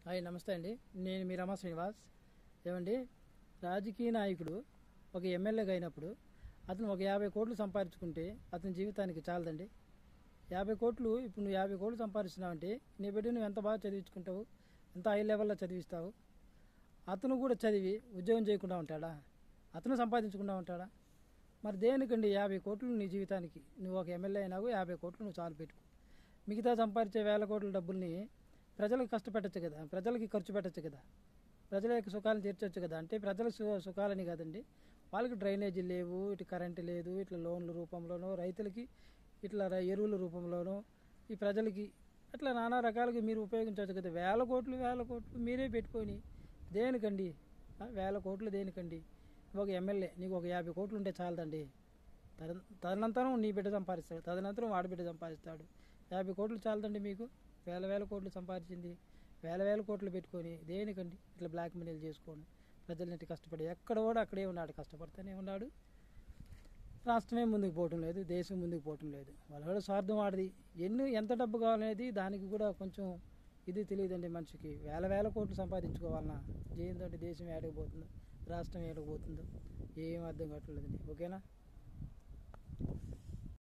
hi నమస్తే అండి నేను మీ రమా శ్రీనివాస్ ఏమండి రాజకీయ నాయకుడు ఒక ఎమ్మెల్యేగా అయినప్పుడు అతను ఒక యాభై కోట్లు సంపాదించుకుంటే అతని జీవితానికి చాలదండి యాభై కోట్లు ఇప్పుడు నువ్వు యాభై కోట్లు సంపాదిస్తున్నావంటే నీ బిడ్డ నువ్వు ఎంత బాగా చదివించుకుంటావు ఎంత హై లెవెల్లో చదివిస్తావు అతను కూడా చదివి ఉద్యోగం చేయకుండా ఉంటాడా అతను సంపాదించకుండా ఉంటాడా మరి దేనికండి యాభై కోట్లు నీ జీవితానికి నువ్వు ఒక ఎమ్మెల్యే అయినావు యాభై కోట్లు నువ్వు చాలు పెట్టుకో మిగతా సంపాదించే వేల కోట్ల డబ్బుల్ని ప్రజలకు కష్టపెట్టచ్చు కదా ప్రజలకి ఖర్చు పెట్టచ్చు కదా ప్రజల యొక్క సుఖాలను తీర్చొచ్చు కదా అంటే ప్రజల సు- సుఖాలని కాదండి వాళ్ళకి డ్రైనేజీ లేవు ఇటు కరెంటు లేదు ఇట్లా లోన్ల రూపంలోనో రైతులకి ఇట్లా ర- ఎరువుల రూపంలోనో ఈ ప్రజలకి అట్లా నానా రకాలుగా మీరు ఉపయోగించవచ్చు కదా వేల కోట్లు వేల కోట్లు మీరే పెట్టుకొని దేనికండి ఆ, వేల కోట్లు దేనికండి నువ్వు ఒక ఎమ్మెల్యే నీకు ఒక యాభై కోట్లు ఉంటే చాలదండి తద- తదనంతరం నీ బిడ్డ సంపాదిస్తాడు తదనంతరం వాడి బిడ్డ సంపాదిస్తాడు యాభై కోట్లు చాలదండి మీకు వేల వేల కోట్లు సంపాదించింది వేల వేల కోట్లు పెట్టుకొని దేనికండి ఇట్లా బ్లాక్ మెయిల్ చేసుకొని ప్రజలన్నిటి కష్టపడి ఎక్కడ కూడా అక్కడే ఉన్నాడు కష్టపడుతూనే ఉన్నాడు రాష్ట్రమే ముందుకు పోవటం లేదు దేశం ముందుకు పోవటం లేదు వాళ్ళ కూడా స్వార్థం వాడిది ఎన్ని ఎంత డబ్బు కావాలనేది దానికి కూడా కొంచెం ఇది తెలియదండి మనిషికి వేల వేల కోట్లు సంపాదించుకోవాలన్నా దేంతో దేశం ఏడకపోతుందో రాష్ట్రం ఏడకపోతుందో ఏం అర్థం కావట్లేదండి ఓకేనా